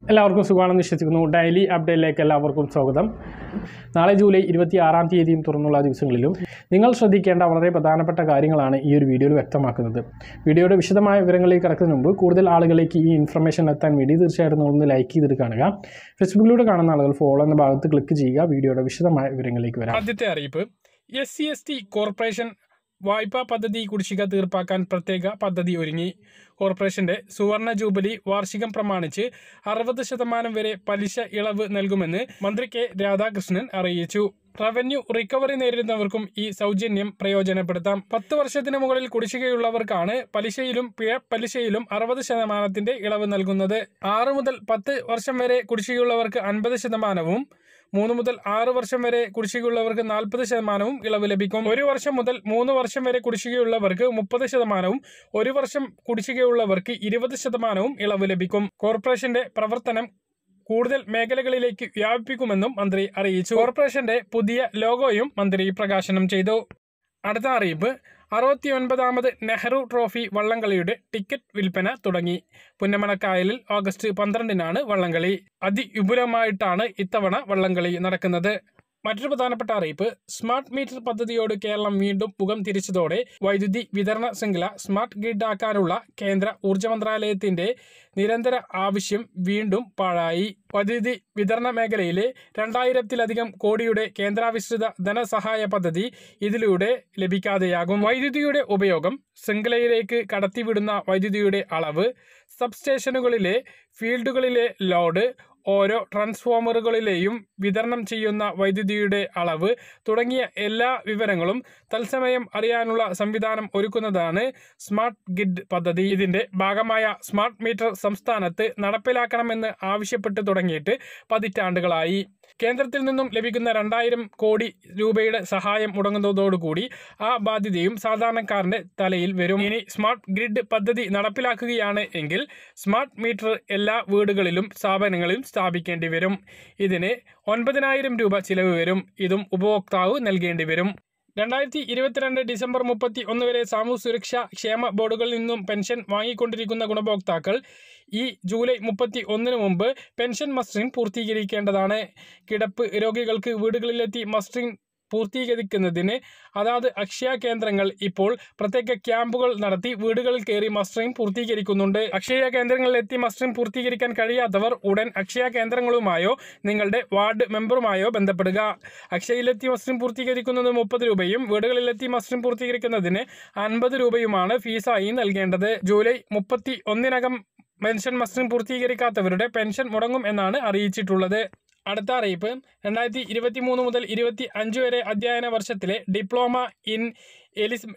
എല്ലാവർക്കും സുഖമാണെന്ന് വിശ്വസിക്കുന്നു ഡെയിലി അപ്ഡേറ്റിലേക്ക് എല്ലാവർക്കും സ്വാഗതം നാളെ ജൂലൈ ഇരുപത്തി ആറാം തീയതിയും തുറന്നുള്ള ദിവസങ്ങളിലും നിങ്ങൾ ശ്രദ്ധിക്കേണ്ട വളരെ പ്രധാനപ്പെട്ട കാര്യങ്ങളാണ് ഈ ഒരു വീഡിയോയിൽ വ്യക്തമാക്കുന്നത് വീഡിയോയുടെ വിശദമായ വിവരങ്ങളിലേക്ക് കടക്കുന്നതിന് മുമ്പ് കൂടുതൽ ആളുകളിലേക്ക് ഈ ഇൻഫർമേഷൻ എത്താൻ വേണ്ടി തീർച്ചയായിട്ടും ഒന്ന് ലൈക്ക് ചെയ്തിട്ട് കാണുക ഫേസ്ബുക്കിലൂടെ കാണുന്ന ആളുകൾ ഫോളോ എന്ന ഭാഗത്ത് ക്ലിക്ക് ചെയ്യുക വീഡിയോയുടെ വിശദമായ വിവരങ്ങളിലേക്ക് വരാം ആദ്യത്തെ അറിയിപ്പ് S C S T corporation വായ്പാ പദ്ധതി കുടിശ്ശിക തീർപ്പാക്കാൻ പ്രത്യേക പദ്ധതി ഒരുങ്ങി കോർപ്പറേഷന്റെ സുവർണ ജൂബിലി വാർഷികം പ്രമാണിച്ച് അറുപത് ശതമാനം വരെ പലിശ ഇളവ് നൽകുമെന്ന് മന്ത്രി കെ രാധാകൃഷ്ണൻ അറിയിച്ചു റവന്യൂ റിക്കവറി നേരിടുന്നവർക്കും ഈ സൗജന്യം പ്രയോജനപ്പെടുത്താം പത്ത് വർഷത്തിന് മുകളിൽ കുടിശ്ശികയുള്ളവർക്കാണ് പലിശയിലും പിഴ പലിശയിലും അറുപത് ശതമാനത്തിന്റെ ഇളവ് നൽകുന്നത് ആറ് മുതൽ പത്ത് വർഷം വരെ കുടിശ്ശികയുള്ളവർക്ക് അൻപത് ശതമാനവും മൂന്ന് മുതൽ ആറ് വർഷം വരെ കുടിശ്ശികയുള്ളവർക്ക് നാൽപ്പത് ശതമാനവും ഇളവ് ലഭിക്കും ഒരു വർഷം മുതൽ മൂന്ന് വർഷം വരെ കുടിശ്ശികയുള്ളവർക്ക് മുപ്പത് ശതമാനവും ഒരു വർഷം കുടിശ്ശികയുള്ളവർക്ക് ഇരുപത് ശതമാനവും ഇളവ് ലഭിക്കും കോർപ്പറേഷന്റെ പ്രവർത്തനം കൂടുതൽ മേഖലകളിലേക്ക് വ്യാപിപ്പിക്കുമെന്നും മന്ത്രി അറിയിച്ചു കോർപ്പറേഷന്റെ പുതിയ ലോഗോയും മന്ത്രി പ്രകാശനം ചെയ്തു അടുത്ത അറിയിപ്പ് അറുപത്തിയൊൻപതാമത് നെഹ്റു ട്രോഫി വള്ളംകളിയുടെ ടിക്കറ്റ് വിൽപ്പന തുടങ്ങി പുന്നമണക്കായലിൽ ഓഗസ്റ്റ് പന്ത്രണ്ടിനാണ് വള്ളംകളി അതിവിപുലമായിട്ടാണ് ഇത്തവണ വള്ളംകളി നടക്കുന്നത് മറ്റൊരു പ്രധാനപ്പെട്ട അറിയിപ്പ് സ്മാർട്ട് മീറ്റർ പദ്ധതിയോട് കേരളം വീണ്ടും മുഖം തിരിച്ചതോടെ വൈദ്യുതി വിതരണ ശൃംഖല സ്മാർട്ട് ഗ്രിഡ് ആക്കാനുള്ള കേന്ദ്ര ഊർജ്ജ മന്ത്രാലയത്തിന്റെ നിരന്തര ആവശ്യം വീണ്ടും പാഴായി വൈദ്യുതി വിതരണ മേഖലയിലെ രണ്ടായിരത്തിലധികം കോടിയുടെ കേന്ദ്രാവിഷ്ഠിത ധനസഹായ പദ്ധതി ഇതിലൂടെ ലഭിക്കാതെയാകും വൈദ്യുതിയുടെ ഉപയോഗം ശൃംഖലയിലേക്ക് കടത്തിവിടുന്ന വൈദ്യുതിയുടെ അളവ് സബ്സ്റ്റേഷനുകളിലെ ഫീൽഡുകളിലെ ലോഡ് ഓരോ ട്രാൻസ്ഫോമറുകളിലെയും വിതരണം ചെയ്യുന്ന വൈദ്യുതിയുടെ അളവ് തുടങ്ങിയ എല്ലാ വിവരങ്ങളും തത്സമയം അറിയാനുള്ള സംവിധാനം ഒരുക്കുന്നതാണ് സ്മാർട്ട് ഗിഡ് പദ്ധതി ഇതിന്റെ ഭാഗമായ സ്മാർട്ട് മീറ്റർ സംസ്ഥാനത്ത് നടപ്പിലാക്കണമെന്ന് ആവശ്യപ്പെട്ട് തുടങ്ങിയിട്ട് പതിറ്റാണ്ടുകളായി കേന്ദ്രത്തിൽ നിന്നും ലഭിക്കുന്ന രണ്ടായിരം കോടി രൂപയുടെ സഹായം മുടങ്ങുന്നതോടുകൂടി ആ ബാധ്യതയും സാധാരണക്കാരന്റെ തലയിൽ വരും ഇനി സ്മാർട്ട് ഗ്രിഡ് പദ്ധതി നടപ്പിലാക്കുകയാണ് എങ്കിൽ സ്മാർട്ട് മീറ്റർ എല്ലാ വീടുകളിലും സ്ഥാപനങ്ങളിലും സ്ഥാപിക്കേണ്ടി വരും ഇതിന് ഒൻപതിനായിരം രൂപ ചിലവ് വരും ഇതും ഉപഭോക്താവ് നൽകേണ്ടി വരും രണ്ടായിരത്തി ഇരുപത്തിരണ്ട് ഡിസംബർ മുപ്പത്തി ഒന്ന് വരെ സാമൂഹ്യ സുരക്ഷാ ക്ഷേമ ബോർഡുകളിൽ നിന്നും പെൻഷൻ വാങ്ങിക്കൊണ്ടിരിക്കുന്ന ഗുണഭോക്താക്കൾ ഈ ജൂലൈ മുപ്പത്തി ഒന്നിന് മുമ്പ് പെൻഷൻ മസ്റ്ററിംഗ് പൂർത്തീകരിക്കേണ്ടതാണ് കിടപ്പ് രോഗികൾക്ക് വീടുകളിലെത്തി മസ്റ്ററിംഗ് പൂർത്തീകരിക്കുന്നതിന് അതാത് അക്ഷയ കേന്ദ്രങ്ങൾ ഇപ്പോൾ പ്രത്യേക ക്യാമ്പുകൾ നടത്തി വീടുകളിൽ കയറി മസ്റ്ററിംഗ് പൂർത്തീകരിക്കുന്നുണ്ട് അക്ഷയ കേന്ദ്രങ്ങളിൽ എത്തി മസ്റ്ററിംഗ് പൂർത്തീകരിക്കാൻ കഴിയാത്തവർ ഉടൻ അക്ഷയ കേന്ദ്രങ്ങളുമായോ നിങ്ങളുടെ വാർഡ് മെമ്പറുമായോ ബന്ധപ്പെടുക അക്ഷയയിലെത്തി മസ്റ്ററിംഗ് പൂർത്തീകരിക്കുന്നത് മുപ്പത് രൂപയും വീടുകളിലെത്തി മസ്റ്ററിംഗ് പൂർത്തീകരിക്കുന്നതിന് അൻപത് രൂപയുമാണ് ഫീസായി നൽകേണ്ടത് ജൂലൈ മുപ്പത്തി ഒന്നിനകം പെൻഷൻ മസ്റ്ററിംഗ് പൂർത്തീകരിക്കാത്തവരുടെ പെൻഷൻ മുടങ്ങും എന്നാണ് അറിയിച്ചിട്ടുള്ളത് അടുത്ത അറിയിപ്പ് രണ്ടായിരത്തി ഇരുപത്തി മൂന്ന് മുതൽ ഇരുപത്തി അഞ്ച് വരെ അധ്യയന വർഷത്തിലെ ഡിപ്ലോമ ഇൻ എലിസ്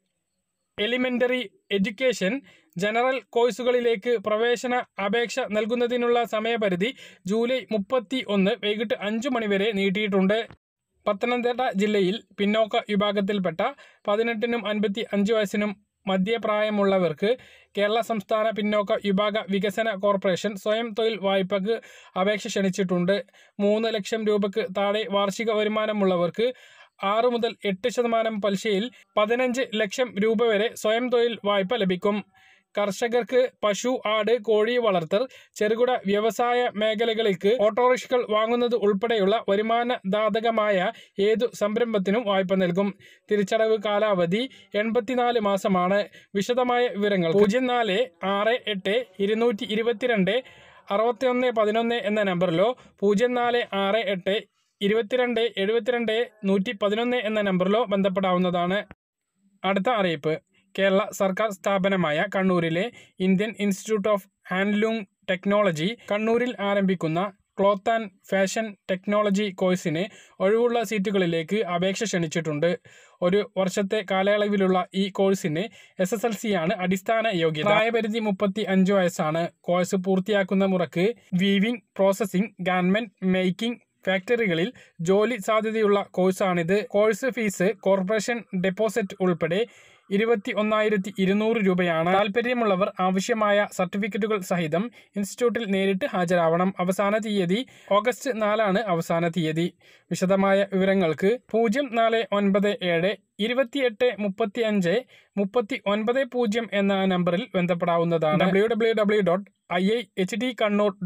എലിമെൻ്ററി എഡ്യൂക്കേഷൻ ജനറൽ കോഴ്സുകളിലേക്ക് പ്രവേശന അപേക്ഷ നൽകുന്നതിനുള്ള സമയപരിധി ജൂലൈ മുപ്പത്തി ഒന്ന് വൈകിട്ട് അഞ്ച് മണിവരെ നീട്ടിയിട്ടുണ്ട് പത്തനംതിട്ട ജില്ലയിൽ പിന്നോക്ക വിഭാഗത്തിൽപ്പെട്ട പതിനെട്ടിനും അൻപത്തി അഞ്ച് വയസ്സിനും മധ്യപ്രായമുള്ളവർക്ക് കേരള സംസ്ഥാന പിന്നോക്ക വിഭാഗ വികസന കോർപ്പറേഷൻ സ്വയം തൊഴിൽ വായ്പക്ക് അപേക്ഷ ക്ഷണിച്ചിട്ടുണ്ട് മൂന്ന് ലക്ഷം രൂപയ്ക്ക് താഴെ വാർഷിക വരുമാനമുള്ളവർക്ക് ആറ് മുതൽ എട്ട് ശതമാനം പലിശയിൽ പതിനഞ്ച് ലക്ഷം രൂപ വരെ സ്വയം തൊഴിൽ വായ്പ ലഭിക്കും കർഷകർക്ക് പശു ആട് കോഴി വളർത്തൽ ചെറുകിട വ്യവസായ മേഖലകളിലേക്ക് ഓട്ടോറിക്ഷകൾ വാങ്ങുന്നത് ഉൾപ്പെടെയുള്ള വരുമാനദാതകമായ ഏതു സംരംഭത്തിനും വായ്പ നൽകും തിരിച്ചടവ് കാലാവധി എൺപത്തിനാല് മാസമാണ് വിശദമായ വിവരങ്ങൾ പൂജ്യം നാല് ആറ് എട്ട് ഇരുന്നൂറ്റി ഇരുപത്തിരണ്ട് അറുപത്തിയൊന്ന് പതിനൊന്ന് എന്ന നമ്പറിലോ പൂജ്യം നാല് ആറ് എട്ട് ഇരുപത്തിരണ്ട് എഴുപത്തിരണ്ട് നൂറ്റി പതിനൊന്ന് എന്ന നമ്പറിലോ ബന്ധപ്പെടാവുന്നതാണ് അടുത്ത അറിയിപ്പ് കേരള സർക്കാർ സ്ഥാപനമായ കണ്ണൂരിലെ Indian institute of handloom technology കണ്ണൂരിൽ ആരംഭിക്കുന്ന ക്ലോത്ത് ആൻഡ് ഫാഷൻ ടെക്നോളജി കോഴ്സിന് ഒഴിവുള്ള സീറ്റുകളിലേക്ക് അപേക്ഷ ക്ഷണിച്ചിട്ടുണ്ട് ഒരു വർഷത്തെ കാലയളവിലുള്ള ഈ കോഴ്സിന് എസ് എസ് എൽ സി ആണ് അടിസ്ഥാന യോഗ്യത പ്രായപരിധി മുപ്പത്തി അഞ്ച് വയസ്സാണ് കോഴ്സ് പൂർത്തിയാക്കുന്ന മുറക്ക് വീവിംഗ് പ്രോസസ്സിംഗ് ഗാർമെന്റ് മേക്കിംഗ് ഫാക്ടറികളിൽ ജോലി സാധ്യതയുള്ള കോഴ്സാണിത് കോഴ്സ് ഫീസ് കോർപ്പറേഷൻ ഡെപ്പോസിറ്റ് ഉൾപ്പെടെ ഇരുപത്തി ഒന്നായിരത്തി ഇരുന്നൂറ് രൂപയാണ് താല്പര്യമുള്ളവർ ആവശ്യമായ സർട്ടിഫിക്കറ്റുകൾ സഹിതം ഇൻസ്റ്റിറ്റ്യൂട്ടിൽ നേരിട്ട് ഹാജരാവണം അവസാന തീയതി ഓഗസ്റ്റ് നാലാണ് അവസാന തീയതി വിശദമായ വിവരങ്ങൾക്ക് പൂജ്യം നാല് ഒൻപത് ഏഴ് ഇരുപത്തിയെട്ട് മുപ്പത്തി അഞ്ച് മുപ്പത്തി ഒൻപത് പൂജ്യം എന്ന നമ്പറിൽ ബന്ധപ്പെടാവുന്നതാണ് W W W dot I I H D Kannur dot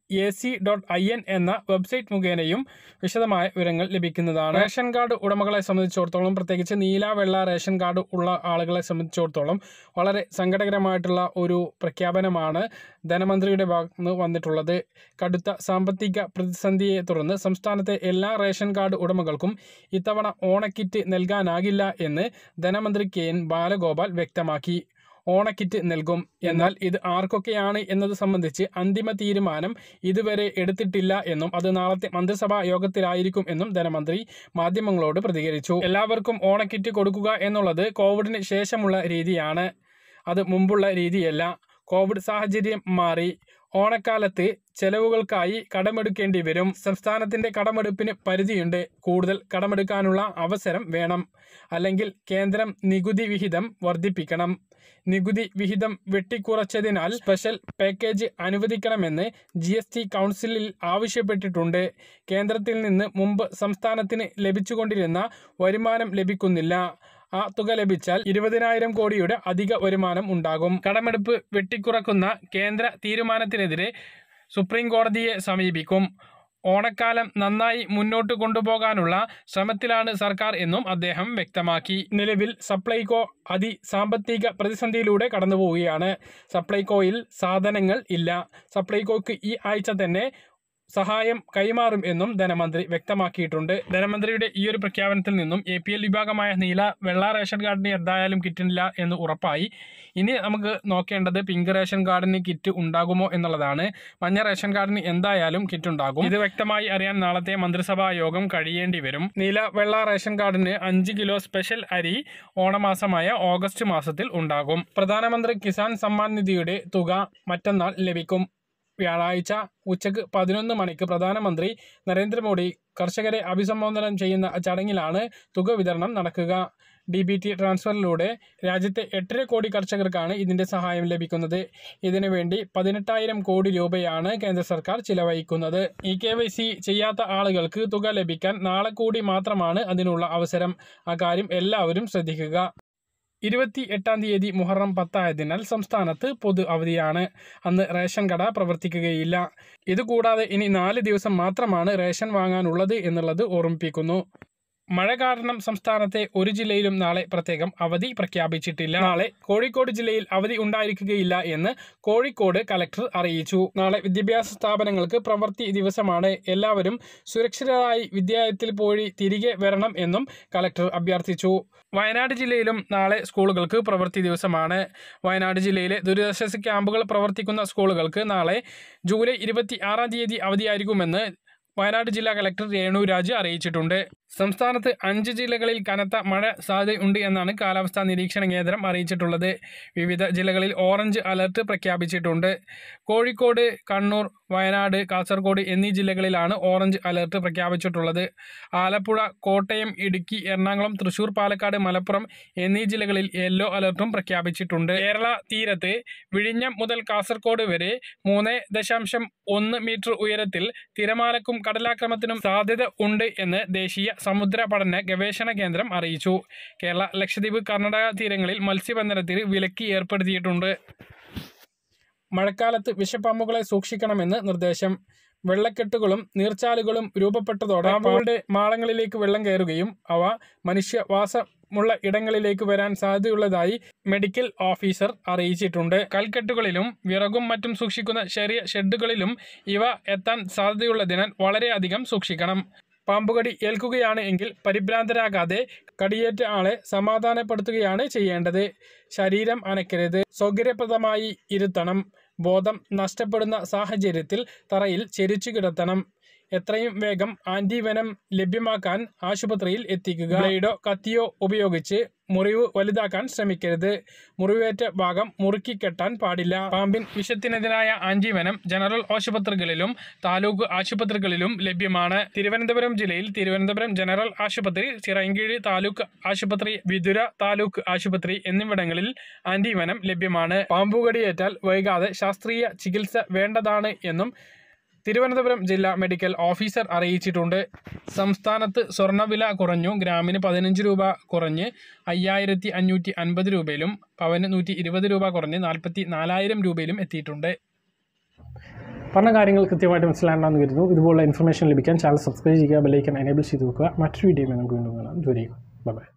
A C dot I N എന്ന വെബ്സൈറ്റ് മുഖേനയും വിശദമായ വിവരങ്ങൾ ലഭിക്കുന്നതാണ് റേഷൻ കാർഡ് ഉടമകളെ സംബന്ധിച്ചിടത്തോളം പ്രത്യേകിച്ച് നീല വെള്ള റേഷൻ കാർഡ് ഉള്ള ആളുകളെ സംബന്ധിച്ചിടത്തോളം വളരെ സങ്കടകരമായിട്ടുള്ള ഒരു പ്രഖ്യാപനമാണ് ധനമന്ത്രിയുടെ ഭാഗത്ത് നിന്ന് വന്നിട്ടുള്ളത് കടുത്ത സാമ്പത്തിക പ്രതിസന്ധിയെ തുടർന്ന് സംസ്ഥാനത്തെ എല്ലാ റേഷൻ കാർഡ് ഉടമകൾക്കും ഇത്തവണ ഓണക്കിറ്റ് നൽകാനാകില്ല എന്ന് ധനമന്ത്രി കെ എൻ ബാലഗോപാൽ വ്യക്തമാക്കി ഓണക്കിറ്റ് നൽകും എന്നാൽ ഇത് ആർക്കൊക്കെയാണ് എന്നത് സംബന്ധിച്ച് അന്തിമ തീരുമാനം ഇതുവരെ എടുത്തിട്ടില്ല എന്നും അത് നാളത്തെ മന്ത്രിസഭാ യോഗത്തിലായിരിക്കും എന്നും ധനമന്ത്രി മാധ്യമങ്ങളോട് പ്രതികരിച്ചു എല്ലാവർക്കും ഓണക്കിറ്റ് കൊടുക്കുക എന്നുള്ളത് കോവിഡിന് ശേഷമുള്ള രീതിയാണ് അത് മുമ്പുള്ള രീതിയല്ല കോവിഡ് സാഹചര്യം മാറി ഓണക്കാലത്ത് ചെലവുകൾക്കായി കടമെടുക്കേണ്ടി വരും സംസ്ഥാനത്തിന്റെ കടമെടുപ്പിന് പരിധിയുണ്ട് കൂടുതൽ കടമെടുക്കാനുള്ള അവസരം വേണം അല്ലെങ്കിൽ കേന്ദ്രം നികുതി വിഹിതം വർദ്ധിപ്പിക്കണം നികുതി വിഹിതം വെട്ടിക്കുറച്ചതിനാൽ സ്പെഷ്യൽ പാക്കേജ് അനുവദിക്കണമെന്ന് ജി എസ് ടി കൗൺസിലിൽ ആവശ്യപ്പെട്ടിട്ടുണ്ട് കേന്ദ്രത്തിൽ നിന്ന് മുമ്പ് സംസ്ഥാനത്തിന് ലഭിച്ചുകൊണ്ടിരുന്ന വരുമാനം ലഭിക്കുന്നില്ല ആ തുക ലഭിച്ചാൽ ഇരുപതിനായിരം കോടിയുടെ അധിക വരുമാനം ഉണ്ടാകും കടമെടുപ്പ് വെട്ടിക്കുറക്കുന്ന കേന്ദ്ര തീരുമാനത്തിനെതിരെ സുപ്രീം കോടതിയെ സമീപിക്കും ഓണക്കാലം നന്നായി മുന്നോട്ട് കൊണ്ടുപോകാനുള്ള ശ്രമത്തിലാണ് സർക്കാർ എന്നും അദ്ദേഹം വ്യക്തമാക്കി നിലവിൽ സപ്ലൈകോ അതിസാമ്പത്തിക പ്രതിസന്ധിയിലൂടെ കടന്നുപോവുകയാണ് സപ്ലൈകോയിൽ സാധനങ്ങൾ ഇല്ല സപ്ലൈകോയ്ക്ക് ഈ ആഴ്ച തന്നെ സഹായം കൈമാറും എന്നും ധനമന്ത്രി വ്യക്തമാക്കിയിട്ടുണ്ട് ധനമന്ത്രിയുടെ ഈ ഒരു പ്രഖ്യാപനത്തിൽ നിന്നും എ പി എൽ വിഭാഗമായ നീല വെള്ള റേഷൻ കാർഡിന് എന്തായാലും കിട്ടില്ല എന്ന് ഉറപ്പായി ഇനി നമുക്ക് നോക്കേണ്ടത് പിങ്ക് റേഷൻ കാർഡിന് കിറ്റ് ഉണ്ടാകുമോ എന്നുള്ളതാണ് മഞ്ഞ റേഷൻ കാർഡിന് എന്തായാലും കിറ്റ് ഉണ്ടാകും ഇത് വ്യക്തമായി അറിയാൻ നാളത്തെ മന്ത്രിസഭാ യോഗം കഴിയേണ്ടി വരും നീല വെള്ള റേഷൻ കാർഡിന് അഞ്ച് കിലോ സ്പെഷ്യൽ അരി ഓണമാസമായ ഓഗസ്റ്റ് മാസത്തിൽ ഉണ്ടാകും പ്രധാനമന്ത്രി കിസാൻ സമ്മാൻ നിധിയുടെ തുക മറ്റന്നാൾ ലഭിക്കും വ്യാഴാഴ്ച ഉച്ചയ്ക്ക് പതിനൊന്ന് മണിക്ക് പ്രധാനമന്ത്രി നരേന്ദ്രമോദി കർഷകരെ അഭിസംബോധന ചെയ്യുന്ന ചടങ്ങിലാണ് തുക വിതരണം നടക്കുക ഡി ബി ടി ട്രാൻസ്ഫറിലൂടെ രാജ്യത്തെ എട്ടര കോടി കർഷകർക്കാണ് ഇതിന്റെ സഹായം ലഭിക്കുന്നത് ഇതിനുവേണ്ടി പതിനെട്ടായിരം കോടി രൂപയാണ് കേന്ദ്ര സർക്കാർ ചിലവഴിക്കുന്നത് ഇ കെ വൈ സി ചെയ്യാത്ത ആളുകൾക്ക് തുക ലഭിക്കാൻ നാളെ കൂടി മാത്രമാണ് അതിനുള്ള അവസരം അക്കാര്യം എല്ലാവരും ശ്രദ്ധിക്കുക ഇരുപത്തി എട്ടാം തീയതി മുഹറം പത്തായതിനാൽ സംസ്ഥാനത്ത് പൊതു അവധിയാണ് അന്ന് റേഷൻ കട പ്രവർത്തിക്കുകയില്ല ഇതുകൂടാതെ ഇനി നാല് ദിവസം മാത്രമാണ് റേഷൻ വാങ്ങാനുള്ളത് എന്നുള്ളത് ഓർമ്മിപ്പിക്കുന്നു മഴ കാരണം സംസ്ഥാനത്തെ ഒരു ജില്ലയിലും നാളെ പ്രത്യേകം അവധി പ്രഖ്യാപിച്ചിട്ടില്ല നാളെ കോഴിക്കോട് ജില്ലയിൽ അവധി ഉണ്ടായിരിക്കുകയില്ല എന്ന് കോഴിക്കോട് കലക്ടർ അറിയിച്ചു നാളെ വിദ്യാഭ്യാസ സ്ഥാപനങ്ങൾക്ക് പ്രവൃത്തി ദിവസമാണ് എല്ലാവരും സുരക്ഷിതരായി വിദ്യാലയത്തിൽ പോയി തിരികെ വരണം എന്നും കലക്ടർ അഭ്യർത്ഥിച്ചു വയനാട് ജില്ലയിലും നാളെ സ്കൂളുകൾക്ക് പ്രവൃത്തി ദിവസമാണ് വയനാട് ജില്ലയിലെ ദുരിതാശ്വാസ ക്യാമ്പുകൾ പ്രവർത്തിക്കുന്ന സ്കൂളുകൾക്ക് നാളെ ജൂലൈ ഇരുപത്തി ആറാം തീയതി അവധിയായിരിക്കുമെന്ന് വയനാട് ജില്ലാ കളക്ടർ രേണു രാജ് അറിയിച്ചിട്ടുണ്ട് സംസ്ഥാനത്ത് അഞ്ച് ജില്ലകളിൽ കനത്ത മഴ സാധ്യതയുണ്ട് എന്നാണ് കാലാവസ്ഥാ നിരീക്ഷണ കേന്ദ്രം അറിയിച്ചിട്ടുള്ളത് വിവിധ ജില്ലകളിൽ ഓറഞ്ച് അലർട്ട് പ്രഖ്യാപിച്ചിട്ടുണ്ട് കോഴിക്കോട് കണ്ണൂർ വയനാട് കാസർഗോഡ് എന്നീ ജില്ലകളിലാണ് ഓറഞ്ച് അലർട്ട് പ്രഖ്യാപിച്ചിട്ടുള്ളത് ആലപ്പുഴ കോട്ടയം ഇടുക്കി എറണാകുളം തൃശൂർ പാലക്കാട് മലപ്പുറം എന്നീ ജില്ലകളിൽ യെല്ലോ അലർട്ടും പ്രഖ്യാപിച്ചിട്ടുണ്ട് കേരള തീരത്ത് വിഴിഞ്ഞം മുതൽ കാസർഗോഡ് വരെ മൂന്ന് ദശാംശം ഒന്ന് മീറ്റർ ഉയരത്തിൽ തിരമാലക്കും കടലാക്രമണത്തിനും സാധ്യത ഉണ്ട് എന്ന് ദേശീയ സമുദ്ര പഠന ഗവേഷണ കേന്ദ്രം അറിയിച്ചു കേരള ലക്ഷദ്വീപ് കർണാടക തീരങ്ങളിൽ മത്സ്യബന്ധനത്തിന് വിലക്ക് ഏർപ്പെടുത്തിയിട്ടുണ്ട് മഴക്കാലത്ത് വിഷപ്പാമ്പുകളെ സൂക്ഷിക്കണമെന്ന് നിർദ്ദേശം വെള്ളക്കെട്ടുകളും നീർച്ചാലുകളും രൂപപ്പെട്ടതോടെ പാമ്പുകളുടെ മാളങ്ങളിലേക്ക് വെള്ളം കയറുകയും അവ മനുഷ്യവാസമുള്ള ഇടങ്ങളിലേക്ക് വരാൻ സാധ്യതയുള്ളതായി മെഡിക്കൽ ഓഫീസർ അറിയിച്ചിട്ടുണ്ട് കൽക്കെട്ടുകളിലും വിറകും മറ്റും സൂക്ഷിക്കുന്ന ചെറിയ ഷെഡുകളിലും ഇവ എത്താൻ സാധ്യതയുള്ളതിനാൽ വളരെയധികം സൂക്ഷിക്കണം പാമ്പുകടി ഏൽക്കുകയാണ് എങ്കിൽ പരിഭ്രാന്തരാകാതെ കടിയേറ്റ ആളെ സമാധാനപ്പെടുത്തുകയാണ് ചെയ്യേണ്ടത് ശരീരം അനക്കരുത് സൗകര്യപ്രദമായി ഇരുത്തണം ബോധം നഷ്ടപ്പെടുന്ന സാഹചര്യത്തിൽ തറയിൽ ചെരിച്ചു കിടത്തണം എത്രയും വേഗം ആന്റിവെനം ലഭ്യമാക്കാൻ ആശുപത്രിയിൽ എത്തിക്കുക ബ്ലേഡോ കത്തിയോ ഉപയോഗിച്ച് മുറിവ് വലുതാക്കാൻ ശ്രമിക്കരുത് മുറിവേറ്റ ഭാഗം മുറുക്കി കെട്ടാൻ പാടില്ല പാമ്പിൻ വിഷത്തിനെതിരായ ആന്റിവെനം ജനറൽ ആശുപത്രികളിലും താലൂക്ക് ആശുപത്രികളിലും ലഭ്യമാണ് തിരുവനന്തപുരം ജില്ലയിൽ തിരുവനന്തപുരം ജനറൽ ആശുപത്രി ചിറയൻകീഴ് താലൂക്ക് ആശുപത്രി വിതുര താലൂക്ക് ആശുപത്രി എന്നിവിടങ്ങളിൽ ആന്റിവെനം ലഭ്യമാണ് പാമ്പുകടിയേറ്റാൽ വൈകാതെ ശാസ്ത്രീയ ചികിത്സ വേണ്ടതാണ് എന്നും തിരുവനന്തപുരം ജില്ലാ മെഡിക്കൽ ഓഫീസർ അറിയിച്ചിട്ടുണ്ട് സംസ്ഥാനത്ത് സ്വർണ്ണവില കുറഞ്ഞു ഗ്രാമിന് പതിനഞ്ച് രൂപ കുറഞ്ഞ് അയ്യായിരത്തി അഞ്ഞൂറ്റി അൻപത് രൂപയിലും പവന് നൂറ്റി ഇരുപത് രൂപ കുറഞ്ഞ് നാൽപ്പത്തി നാലായിരം രൂപയിലും എത്തിയിട്ടുണ്ട് പറഞ്ഞ കാര്യങ്ങൾ കൃത്യമായിട്ട് മനസ്സിലാകണമെന്ന് കരുതുന്നു ഇതുപോലുള്ള ഇൻഫർമേഷൻ ലഭിക്കാൻ ചാനൽ സബ്സ്ക്രൈബ് ചെയ്യുക ബെല്ലൈക്കൻ എനേബിൾ ചെയ്ത് വെക്കുക മറ്റൊരു വീഡിയോ നമുക്ക് വീണ്ടും കാണാം ദൂരേക്കും ബൈ